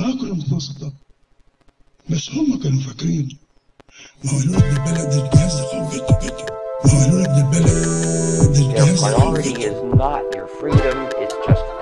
اه كنا بنتنصت ده بس هم كانوا فاكرين ما هو قالوا لك ده البلد الجهاز ده قوي جدا جدا ما هو قالوا لك ده البلد Their الجهاز ده قوي priority جدا is not your freedom, it's just